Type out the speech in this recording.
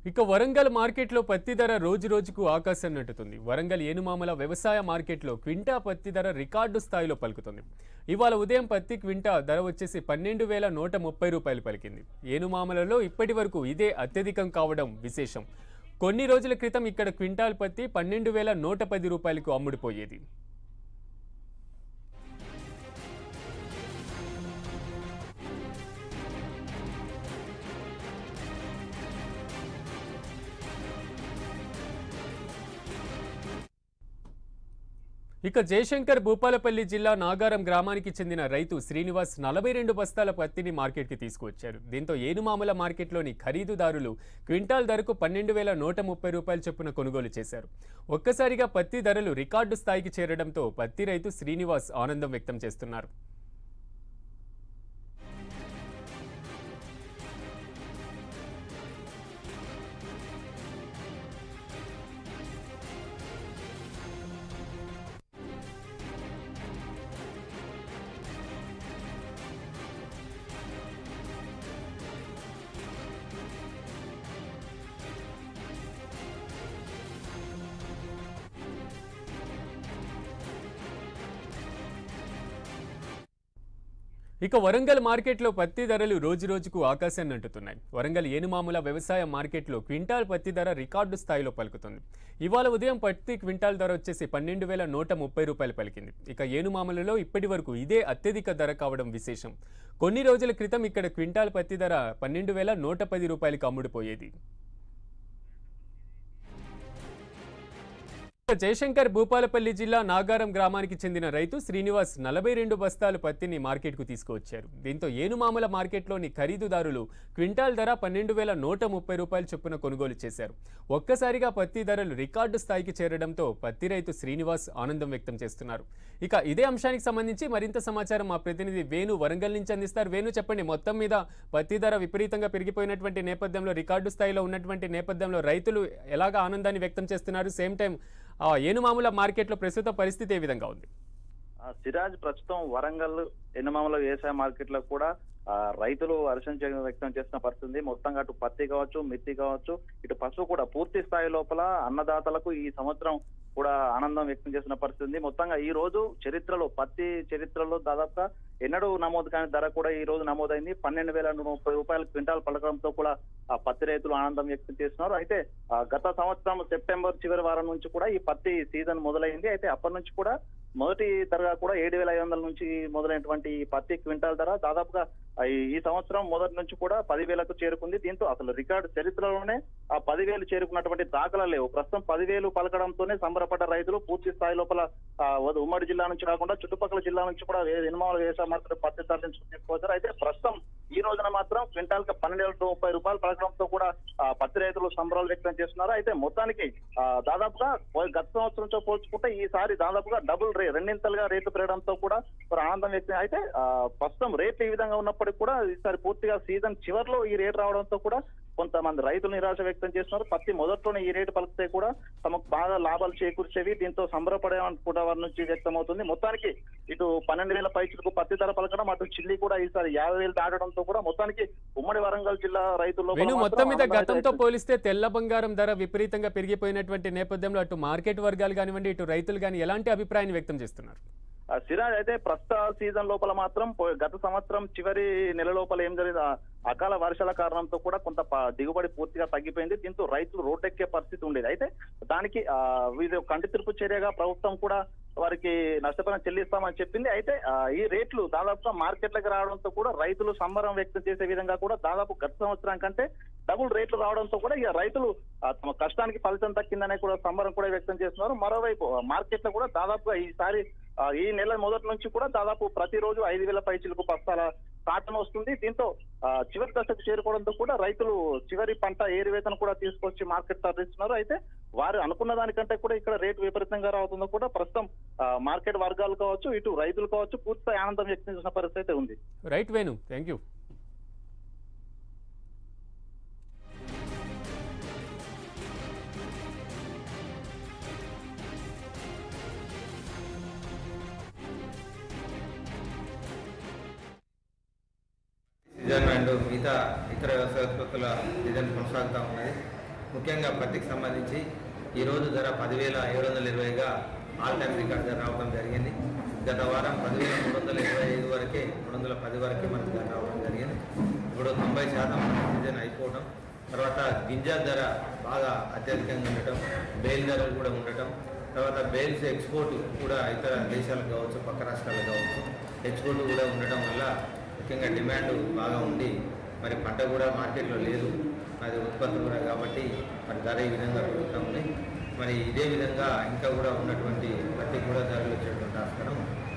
ఇక వరంగల్ మార్కెట్లో పత్తి ధర రోజు రోజుకు ఆకాశం నట్టుతుంది వరంగల్ ఏనుమామల వ్యవసాయ మార్కెట్లో క్వింటా పత్తి ధర రికార్డు స్థాయిలో పలుకుతుంది ఇవాళ ఉదయం పత్తి క్వింటా ధర వచ్చేసి పన్నెండు వేల నూట ముప్పై రూపాయలు పలికింది ఏనుమామలలో ఇప్పటి వరకు ఇదే అత్యధికం కావడం విశేషం కొన్ని రోజుల క్రితం ఇక్కడ క్వింటాల్ పత్తి పన్నెండు వేల నూట పది రూపాయలకు అమ్ముడుపోయేది ఇక జయశంకర్ భూపాలపల్లి జిల్లా నాగారం గ్రామానికి చెందిన రైతు శ్రీనివాస్ నలభై రెండు బస్తాల పత్తిని మార్కెట్కి తీసుకువచ్చారు దీంతో ఏనుమాముల మార్కెట్లోని ఖరీదుదారులు క్వింటాల్ ధరకు పన్నెండు వేల నూట ముప్పై రూపాయల చొప్పున కొనుగోలు చేశారు ఒక్కసారిగా పత్తి ధరలు రికార్డు స్థాయికి చేరడంతో పత్తి రైతు శ్రీనివాస్ ఆనందం వ్యక్తం చేస్తున్నారు ఇక వరంగల్ మార్కెట్లో పత్తి ధరలు రోజు రోజుకు ఆకాశాన్ని అంటుతున్నాయి వరంగల్ ఏనుమాముల వ్యవసాయ మార్కెట్లో క్వింటాల్ పత్తి ధర రికార్డు స్థాయిలో పలుకుతుంది ఇవాళ ఉదయం పత్తి క్వింటాల్ ధర వచ్చేసి పన్నెండు వేల నూట ముప్పై రూపాయలు పలికింది ఇక ఏనుమాములలో ఇప్పటి వరకు ఇదే అత్యధిక ధర కావడం విశేషం కొన్ని రోజుల క్రితం ఇక్కడ క్వింటాల్ పత్తి ధర పన్నెండు వేల నూట పది రూపాయలకు అమ్ముడుపోయేది జయశంకర్ భూపాలపల్లి జిల్లా నాగారం గ్రామానికి చెందిన రైతు శ్రీనివాస్ నలభై రెండు బస్తాలు పత్తిని మార్కెట్కు తీసుకువచ్చారు దీంతో ఏనుమామల మార్కెట్లోని ఖరీదుదారులు క్వింటాల్ ధర పన్నెండు వేల నూట ముప్పై రూపాయల చొప్పున కొనుగోలు చేశారు ఒక్కసారిగా పత్తి ధరలు రికార్డు స్థాయికి చేరడంతో పత్తి రైతు శ్రీనివాస్ ఆనందం వ్యక్తం చేస్తున్నారు ఇక ఇదే అంశానికి సంబంధించి మరింత సమాచారం మా ప్రతినిధి వేణు వరంగల్ నుంచి అందిస్తారు వేణు చెప్పండి మొత్తం మీద పత్తి ధర విపరీతంగా పెరిగిపోయినటువంటి నేపథ్యంలో రికార్డు స్థాయిలో ఉన్నటువంటి నేపథ్యంలో రైతులు ఎలాగ ఆనందాన్ని వ్యక్తం చేస్తున్నారు సేమ్ టైం ఆ ఏనుమాముల మార్కెట్లో ప్రస్తుత పరిస్థితి ఏ విధంగా ఉంది ఆ, సిరాజ్ ప్రస్తుతం వరంగల్ ఎన్నమామల వ్యవసాయ మార్కెట్ లో కూడా ఆ, రైతులు హర్షం చే- వ్యక్తం చేసిన పరిస్థితి ఉంది. మొత్తంగా అటు పత్తి కావచ్చు మిర్చి కావచ్చు ఇటు పసుపు కూడా పూర్తి స్థాయి లోపల అన్నదాతలకు ఈ సంవత్సరం కూడా ఆనందం వ్యక్తం చేసిన పరిస్థితి ఉంది మొత్తంగా ఈ రోజు చరిత్రలో పత్తి చరిత్రలో దాదాపుగా ఎన్నడూ నమోదు కాని ధర కూడా ఈ రోజు నమోదైంది పన్నెండు వేల ముప్పై రూపాయల క్వింటాల్ పలకడంతో కూడా ఆ పత్తి రైతులు ఆనందం వ్యక్తం చేస్తున్నారు అయితే ఆ, గత సంవత్సరం సెప్టెంబర్ చివరి వారం నుంచి కూడా ఈ పత్తి సీజన్ మొదలైంది అయితే అప్పటి నుంచి కూడా మొదటి ధర కూడా ఏడు వేల ఐదు వందల నుంచి మొదలైనటువంటి ఈ పత్తి క్వింటాల్ ధర దాదాపుగా ఆ, ఈ- ఈ సంవత్సరం మొదటి నుంచి కూడా పదివేలకు చేరుకుంది దీంతో అసలు రికార్డు చరిత్రలోనే ఆ పదివేలు చేరుకున్నటువంటి దాఖలాలు లేవు ప్రస్తుతం పదివేలు పలకడంతోనే సంబరపడ్డ రైతులు పూర్తి స్థాయి లోపల ఆ, ఉ- ఉమ్మడి జిల్లా నుంచి కాకుండా చుట్టుపక్కల జిల్లా నుంచి కూడా ఎనిమాల వ్యవసాయ మార్కెట్ పత్తి తరలించుకుని తీసుకొచ్చారు అయితే ప్రస్తుతం ఈ రోజున మాత్రం క్వింటాల్ కి పన్నెండు వేల ముప్పై రూపాయలు పలకడంతో కూడా ఆ, పత్తి రైతులు సంబరాలు వ్యక్తం చేస్తున్నారు అయితే మొత్తానికి ఆ, దాదాపుగా పోయి- గత సంవత్సరంతో పోల్చుకుంటే ఈసారి దాదాపుగా డబుల్ రే రెండింతలుగా రేట్లు పెరగడంతో కూడా మరి ఆనందం వ్యక్తం అయితే ఆ, ప్రస్తుతం రేట్లు ఈ విధంగా ఉన్నప్పటికీ కూడా ఈసారి పూర్తిగా సీజన్ చివరిలో ఈ రేటు రావడంతో కూడా కొంతమంది రైతులు నిరాశ వ్యక్తం చేస్తున్నారు పత్తి మొదట్లోనే ఈ రేటు పలికితే కూడా తమకు బాగా లాభాలు చేకూర్చేవి దీంతో సంబరపడే అనుకుంటే వారి నుంచి వ్యక్తం అవుతుంది మొత్తానికి ఇటు పన్నెండు వేల పైచులకు పత్తి ధర పలకడం అటు చిల్లి కూడా ఈసారి యాభై వేలు దాటడంతో కూడా మొత్తానికి ఉమ్మడి వరంగల్ జిల్లా రైతుల్లో వేణు మాత్రం మొత్తం మీద ఆనందాన్ని గతంతో వ్యక్తం పోలిస్తే తెల్ల బంగారం ధర విపరీతంగా పెరిగిపోయినటువంటి నేపథ్యంలో అటు మార్కెట్ వర్గాలు కానివ్వండి ఇటు రైతులు కానీ ఎలాంటి అభిప్రాయాన్ని వ్యక్తం చేస్తున్నారు ఆ సిరాజ్ అయితే ప్రస్తుత సీజన్ లోపల మాత్రం పో- గత సంవత్సరం చివరి నెల లోపల ఏం జరిగింది ఆ అకాల వర్షాల కారణంతో కూడా కొంత ప- దిగుబడి పూర్తిగా తగ్గిపోయింది దీంతో రైతులు రోడ్డెక్కే పరిస్థితి ఉండేది అయితే దానికి ఆ ఇది ఒక కంటి తిరుపు చర్యగా ప్రభుత్వం కూడా వారికి నష్టపరిహారం చెల్లిస్తామని చెప్పింది అయితే ఆ, ఈ రేట్లు దాదాపుగా మార్కెట్లకు రావడంతో కూడా రైతులు సంబరం వ్యక్తం చేసే విధంగా కూడా దాదాపు గత సంవత్సరం కంటే డబుల్ రేట్లు రావడంతో కూడా ఇక రైతులు ఆ, తమ కష్టానికి ఫలితం దక్కిందనే కూడా సంబరం కూడా వ్యక్తం చేస్తున్నారు మరోవైపు మార్కెట్ లో కూడా దాదాపుగా ఈసారి ఆ, ఈ నెల మొదటి నుంచి కూడా దాదాపు ప్రతిరోజు ఐదు వేల పైచిలకు బస్తాల కాటన్ వస్తుంది దీంతో ఆ, చివరి దశకు చేరుకోవడంతో కూడా రైతులు చివరి పంట ఏరివేతను కూడా తీసుకొచ్చి మార్కెట్ తరలిస్తున్నారు అయితే వారు అనుకున్న దానికంటే కూడా ఇక్కడ రేటు విపరీతంగా రావుతుందో కూడా ప్రస్తుతం ఆ, మార్కెట్ వర్గాలు కావచ్చు ఇటు రైతులు కావచ్చు పూర్తి ఆనందం వ్యక్తం చేసిన పరిస్థితి అయితే ఉంది right Venu thank you season and మిగతా ఇతర వ్యవసాయ ఉత్పత్తుల సీజన్ కొనసాగుతూ ఉన్నది ముఖ్యంగా పత్తికి సంబంధించి ఈరోజు ధర పదివేల ఏడు వందల ఇరవైగా ఆల్ టైమ్ రికార్డ్ ధర రావడం జరిగింది గత వారం పదివేల మూడు వందల ఇరవై ఐదు వరకే మూడు వందల పది వరకే మనకు ధర రావడం జరిగింది ఇప్పుడు తొంభై శాతం సీజన్ అయిపోవడం తర్వాత గింజ ధర బాగా అత్యధికంగా ఉండటం బేల్ ధరలు కూడా ఉండటం తర్వాత బేల్స్ ఎక్స్పోర్ట్ కూడా ఇతర దేశాలకు కావచ్చు పక్క రాష్ట్రాలకు కావచ్చు ఎక్స్పోర్ట్ కూడా ఉండటం వల్ల ముఖ్యంగా డిమాండ్ బాగా ఉండి మరి పంట కూడా మార్కెట్లో లేదు అది ఉత్పత్తి కూడా కాబట్టి మరి ధర ఈ విధంగా పెరుగుతూ ఉంది మరి ఇదే విధంగా ఇంకా కూడా ఉన్నటువంటి పత్తి కూడా ధరలు వచ్చేటువంటి ఆస్కారం ఉంది.